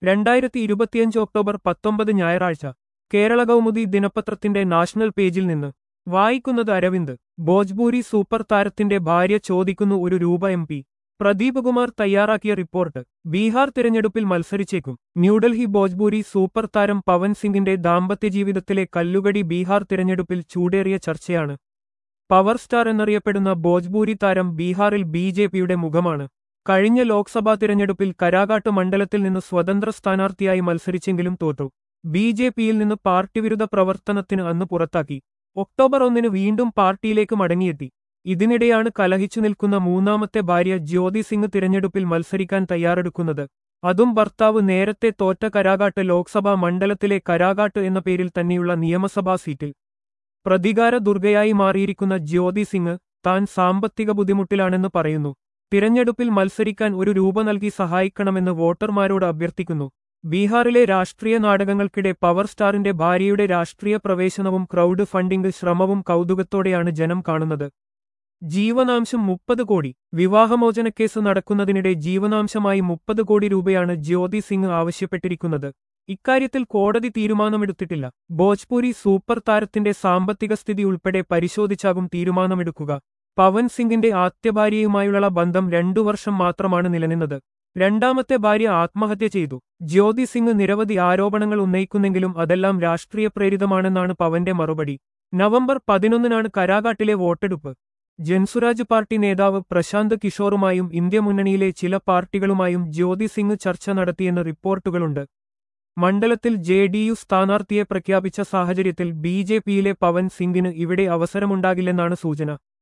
രണ്ടായിരത്തി ഇരുപത്തിയഞ്ച് ഒക്ടോബർ പത്തൊമ്പത് ഞായറാഴ്ച കേരള കൗമുദി ദിനപത്രത്തിന്റെ നാഷണൽ പേജിൽ നിന്ന് വായിക്കുന്നത് അരവിന്ദ് ഭോജ്പൂരി സൂപ്പർ താരത്തിന്റെ ഭാര്യ ചോദിക്കുന്നു ഒരു രൂപ എം പി പ്രദീപ് കുമാർ തയ്യാറാക്കിയ റിപ്പോർട്ട് ബീഹാർ തിരഞ്ഞെടുപ്പിൽ മത്സരിച്ചേക്കും ന്യൂഡൽഹി ഭോജ്പൂരി സൂപ്പർ താരം പവൻ സിംഗിന്റെ ദാമ്പത്യ ജീവിതത്തിലെ കല്ലുകടി ബീഹാർ തിരഞ്ഞെടുപ്പിൽ ചൂടേറിയ ചർച്ചയാണ് പവർ സ്റ്റാർ എന്നറിയപ്പെടുന്ന ഭോജ്പൂരി താരം ബീഹാറിൽ ബി ജെ പിയുടെ മുഖമാണ് കഴിഞ്ഞ ലോക്സഭാ തിരഞ്ഞെടുപ്പിൽ കരാകാട്ട് മണ്ഡലത്തിൽ നിന്ന് സ്വതന്ത്ര സ്ഥാനാർത്ഥിയായി മത്സരിച്ചെങ്കിലും തോറ്റു ബി ജെ പിയിൽ നിന്ന് പാർട്ടി വിരുദ്ധ പ്രവർത്തനത്തിന് അന്ന് പുറത്താക്കി ഒക്ടോബർ ഒന്നിന് വീണ്ടും പാർട്ടിയിലേക്ക് മടങ്ങിയെത്തി ഇതിനിടെയാണ് കലഹിച്ചു നിൽക്കുന്ന മൂന്നാമത്തെ ഭാര്യ ജ്യോതി സിംഗ് തിരഞ്ഞെടുപ്പിൽ മത്സരിക്കാൻ തയ്യാറെടുക്കുന്നത് അതും ഭർത്താവ് നേരത്തെ തോറ്റ കരാകാട്ട് ലോക്സഭാ മണ്ഡലത്തിലെ കരാകാട്ട് എന്ന പേരിൽ തന്നെയുള്ള നിയമസഭാ സീറ്റിൽ പ്രതികാര ദുർഗയായി മാറിയിരിക്കുന്ന ജ്യോതി സിംഗ് താൻ സാമ്പത്തിക ബുദ്ധിമുട്ടിലാണെന്ന് പറയുന്നു തിരഞ്ഞെടുപ്പിൽ മത്സരിക്കാൻ ഒരു രൂപ നൽകി സഹായിക്കണമെന്ന് വോട്ടർമാരോട് അഭ്യർത്ഥിക്കുന്നു ബീഹാറിലെ രാഷ്ട്രീയ നാടകങ്ങൾക്കിടെ പവർ സ്റ്റാറിന്റെ ഭാര്യയുടെ രാഷ്ട്രീയ പ്രവേശനവും ക്രൗഡ് ഫണ്ടിംഗ് ശ്രമവും കൗതുകത്തോടെയാണ് ജനം കാണുന്നത് ജീവനാംശം മുപ്പത് കോടി വിവാഹമോചനക്കേസ് നടക്കുന്നതിനിടെ ജീവനാംശമായി മുപ്പത് കോടി രൂപയാണ് ജ്യോതി സിംഗ് ആവശ്യപ്പെട്ടിരിക്കുന്നത് ഇക്കാര്യത്തിൽ കോടതി തീരുമാനമെടുത്തിട്ടില്ല ഭോജ്പൂരി സൂപ്പർ താരത്തിന്റെ സാമ്പത്തിക സ്ഥിതി ഉൾപ്പെടെ പരിശോധിച്ചാകും തീരുമാനമെടുക്കുക പവൻ സിംഗിന്റെ ആദ്യഭാര്യയുമായുള്ള ബന്ധം രണ്ടു വർഷം മാത്രമാണ് നിലനിന്നത് രണ്ടാമത്തെ ഭാര്യ ആത്മഹത്യ ചെയ്തു ജ്യോതി സിംഗ് നിരവധി ആരോപണങ്ങൾ ഉന്നയിക്കുന്നെങ്കിലും അതെല്ലാം രാഷ്ട്രീയ പ്രേരിതമാണെന്നാണ് പവന്റെ മറുപടി നവംബർ പതിനൊന്നിനാണ് കരാകാട്ടിലെ വോട്ടെടുപ്പ് ജൻസുരാജ് പാർട്ടി നേതാവ് പ്രശാന്ത് കിഷോറുമായും ഇന്ത്യ മുന്നണിയിലെ ചില പാർട്ടികളുമായും ജ്യോതി സിംഗ് ചർച്ച നടത്തിയെന്ന് റിപ്പോർട്ടുകളുണ്ട് മണ്ഡലത്തിൽ ജെ ഡി യു സ്ഥാനാർത്ഥിയെ പ്രഖ്യാപിച്ച സാഹചര്യത്തിൽ ബി ജെ പിയിലെ പവൻ സിംഗിന് ഇവിടെ അവസരമുണ്ടാകില്ലെന്നാണ് സൂചന